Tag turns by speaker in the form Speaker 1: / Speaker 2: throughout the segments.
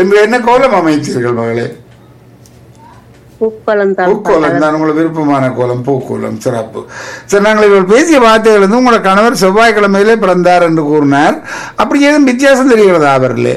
Speaker 1: இன்று என்ன கோலம் அமைத்தீர்கள் மகளே
Speaker 2: பூக்கோளம் தான்
Speaker 1: பூக்கோலம் தான் உங்களுக்கு விருப்பமான கோலம் பூக்கோலம் சிறப்பு சரி நாங்கள் இவர்கள் பேசிய வார்த்தைகள் வந்து உங்களோட கணவர் செவ்வாய்க்கிழமையிலே பிறந்தார் என்று கூறினார் அப்படி ஏதும் வித்தியாசம் தெரிகிறதா அவர்களே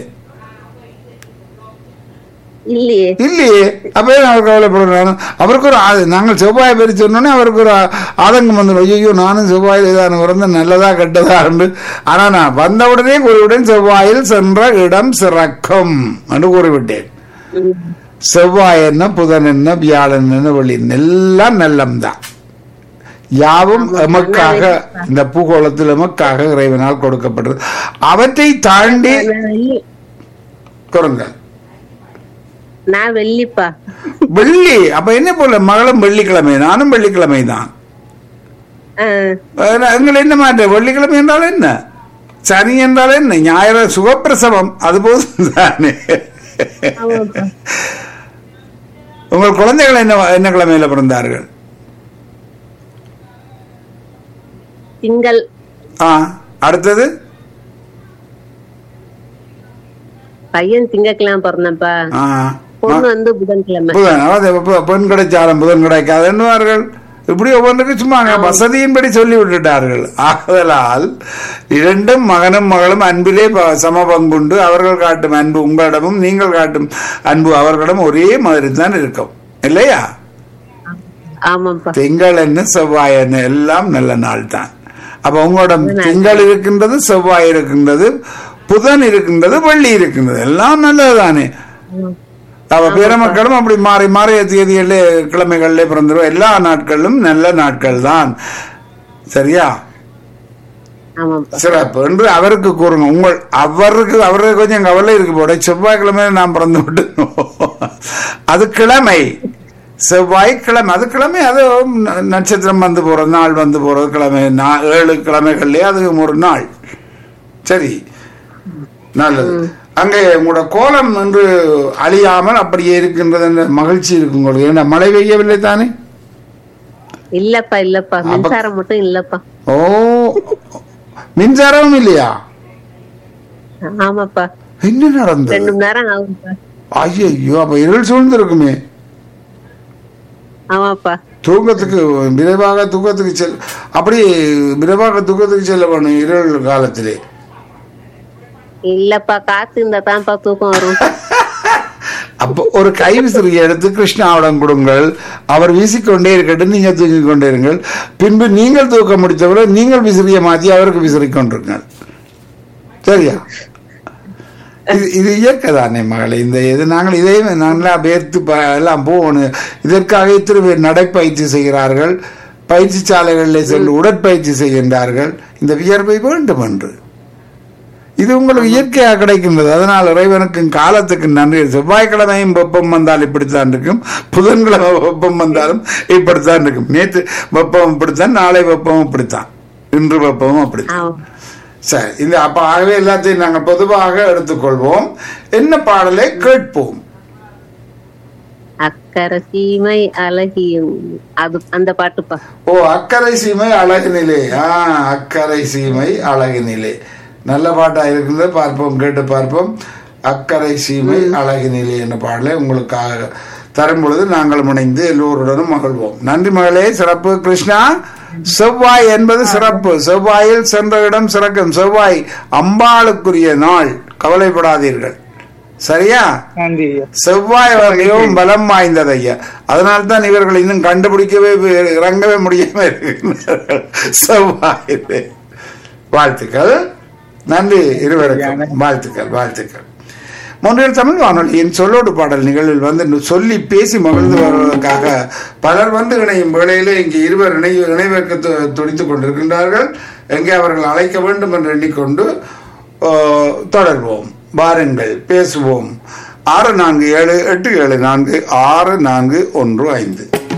Speaker 2: இல்லையே
Speaker 1: இல்லையே அப்பயே அவர் கவலைப்படுறாங்க அவருக்கு ஒரு ஆ- நாங்கள் செவ்வாய் பேர் சொன்னோன்னே அவருக்கு ஒரு ஆ- ஆதங்கம் வந்துடும் ஐயோ நானும் செவ்வாயில் தான் பிறந்த நல்லதா கெட்டதா என்று ஆனா நான் வந்தவுடனே கூறிவிட்டேன் செவ்வாயில் சென்ற இடம் சிறக்கும் என்று கூறிவிட்டேன்
Speaker 2: ம்.
Speaker 1: செவ்வாய் என்ன புதன் என்ன வியாழன் என்ன வெள்ளி என்ன, எல்லாம் நல்லம்தான் யாவும் எமக்காக இந்த பூகோளத்தில் எமக்காக இறைவனால் கொடுக்கப்பட்டது அவற்றை தாண்டி
Speaker 2: நான் வெள்ளி
Speaker 1: குறுங்கள்
Speaker 2: நான் வெள்ளிப்பா
Speaker 1: வெள்ளி அப்ப என்ன போல மகளும் வெள்ளிக்கிழமை நானும் வெள்ளிக்கிழமை தான்
Speaker 2: ஆ,
Speaker 1: எங்களை என்ன மாற்ற வெள்ளிக்கிழமை என்றால் என்ன சனி என்றால் என்ன ஞாயிறு சுகப்பிரசவம் அது போதும் தானே
Speaker 2: ஆமாப்பா
Speaker 1: உங்கள் குழந்தைகள் என்ன என்ன கிழமையில பிறந்தார்கள்
Speaker 2: திங்கள்
Speaker 1: ஆ அடுத்தது
Speaker 2: பையன் திங்கக்கிழமை பிறந்தப்பா
Speaker 1: ஆ
Speaker 2: பொண்ணு வந்து புதன்கிழமை
Speaker 1: புதன் அதாவது பெ- பெண் கிடைச்சாலும் புதன் கிடைக்காது என்னவார்கள் இப்படி ஒவ்வொன்றுக்கும் சும்மா அங்க வசதியின்படி சொல்லி விட்டுட்டார்கள் ஆதலால் இரண்டும் மகனும் மகளும் அன்பிலே ப- சம பங்குண்டு அவர்கள் காட்டும் அன்பு உங்களிடமும் நீங்கள் காட்டும் அன்பு அவர்களிடம் ஒரே மாதிரி தான் இருக்கும் இல்லையா
Speaker 2: ஆமாப்பா
Speaker 1: திங்கள் என்ன செவ்வாய் என்ன எல்லாம் நல்ல நாள் தான் அப்ப உங்களோட திங்கள் இருக்கின்றது செவ்வாய் இருக்கின்றது புதன் இருக்கின்றது வெள்ளி இருக்கின்றது எல்லாம் நல்லதுதானே அவ பிற மக்களும் அப்படி மாறி மாறிய தேதிகளிலே கிழமைகளிலே பிறந்துடும் எல்லா நாட்களும் நல்ல நாட்கள் தான் சரியா
Speaker 2: ஆமாப்பா
Speaker 1: சிறப்பு என்று அவருக்கு கூறுங்க உங்கள் அவருக்கு அவருக்கு கொஞ்சம் கவலை இருக்கு போட செவ்வாய்க்கிழமை நாம் பிறந்து விட்டோம் அது கிழமை செவ்வாய்க்கிழமை அது கிழமை அது ந- நட்சத்திரம் வந்து போறது நாள் வந்து போறது கிழமை நா- ஏழு கிழமைகள்லயே அது ஒரு நாள் சரி நல்லது அங்கே உங்களோட கோலம் என்று அழியாமல் அப்படியே இருக்கின்றது என்ற மகிழ்ச்சி இருக்கு உங்களுக்கு ஏன்னா மழை பெய்யவில்லை தானே
Speaker 2: இல்லப்பா இல்லப்பா மின்சாரம் மட்டும் இல்லப்பா
Speaker 1: ஓ மின்சாரமும் இல்லையா
Speaker 2: ஆமாப்பா
Speaker 1: என்ன நடந்தது
Speaker 2: ரெண்டு மணி நேரம் ஆகும்ப்பா
Speaker 1: ஐயோ அப்ப இருள் சூழ்ந்து இருக்குமே
Speaker 2: ஆமாப்பா
Speaker 1: தூக்கத்துக்கு விரைவாக தூக்கத்துக்கு செல் அப்படி விரைவாக தூக்கத்துக்கு செல்ல வேணும் இருள் காலத்திலே
Speaker 2: இல்லப்பா காத்து இருந்தா தான்ப்பா தூக்கம் வரும்
Speaker 1: அப்போ ஒரு கை விசிறியை எடுத்து கிருஷ்ணாவிடம் கொடுங்கள் அவர் வீசிக்கொண்டே இருக்கட்டும் நீங்க தூங்கிக் கொண்டே இருங்கள் பின்பு நீங்கள் தூக்க முடித்தவரை நீங்கள் விசிறியை மாற்றி அவருக்கு விசிறி கொண்டிருங்கள் சரியா இது இது இயற்கை தானே மகளே இந்த இது நாங்கள் இதையும் நல்லா வேர்த்து ப- எல்லாம் போகணும் இதற்காக இத்தனை பேர் நடைப்பயிற்சி செய்கிறார்கள் பயிற்சி சாலைகளில் சென்று உடற்பயிற்சி செய்கின்றார்கள் இந்த வியர்வை வேண்டும் என்று இது உங்களுக்கு இயற்கையாக கிடைக்கின்றது அதனால் இறைவனுக்கும் காலத்துக்கு நன்றி செவ்வாய்க்கிழமையும் வெப்பம் வந்தால் இப்படித்தான் இருக்கும் புதன்கிழமை வெப்பம் வந்தாலும் இப்படித்தான் இருக்கும் நேற்று வெப்பம் இப்படித்தான் நாளை வெப்பம் இப்படித்தான் இன்று வெப்பமும் அப்படித்தான்
Speaker 2: ஆமா
Speaker 1: சரி இந்த அப்ப ஆகவே எல்லாத்தையும் நாங்கள் பொதுவாக எடுத்துக்கொள்வோம் என்ன பாடலை கேட்போம்
Speaker 2: அக்கறை சீமை அழகியும் அது அந்த பாட்டுப்பா
Speaker 1: ஓ அக்கறை சீமை அழகினிலே ஆ அக்கறை சீமை அழகினிலே நல்ல பாட்டா இருக்குது பார்ப்போம் கேட்டு பார்ப்போம் அக்கறை சீமை அழகினிலே என்ற பாடலை உங்களுக்காக தரும் பொழுது நாங்கள் இணைந்து எல்லோருடனும் மகிழ்வோம் நன்றி மகளே சிறப்பு கிருஷ்ணா செவ்வாய் என்பது சிறப்பு செவ்வாயில் சென்ற இடம் சிறக்கும் செவ்வாய் அம்பாளுக்குரிய நாள் கவலைப்படாதீர்கள் சரியா
Speaker 3: நன்றி ஐயா
Speaker 1: செவ்வாய் வகையும் பலம் வாய்ந்தது ஐயா அதனால தான் இவர்கள் இன்னும் கண்டுபிடிக்கவே வி- இறங்கவே முடியாம இருக்கின்றார்கள் செவ்வாயிலே வாழ்த்துக்கள் நன்றி இருவருக்கும் வாழ்த்துக்கள் வாழ்த்துக்கள் மூன்றில் தமிழ் வானொலியின் சொல்லோடு பாடல் நிகழ்வில் வந்து இன்னும் சொல்லி பேசி மகிழ்ந்து வருவதற்காக பலர் வந்து இணையும் வேளையிலே இங்கே இருவர் இணை இணைவேற்க து- துடித்துக் கொண்டிருக்கின்றார்கள் எங்கே அவர்கள் அழைக்க வேண்டும் என்று எண்ணிக்கொண்டு ஆ, தொடர்வோம் வாருங்கள் பேசுவோம் ஆறு நான்கு ஏழு எட்டு ஏழு நான்கு ஆறு நான்கு ஒன்று ஐந்து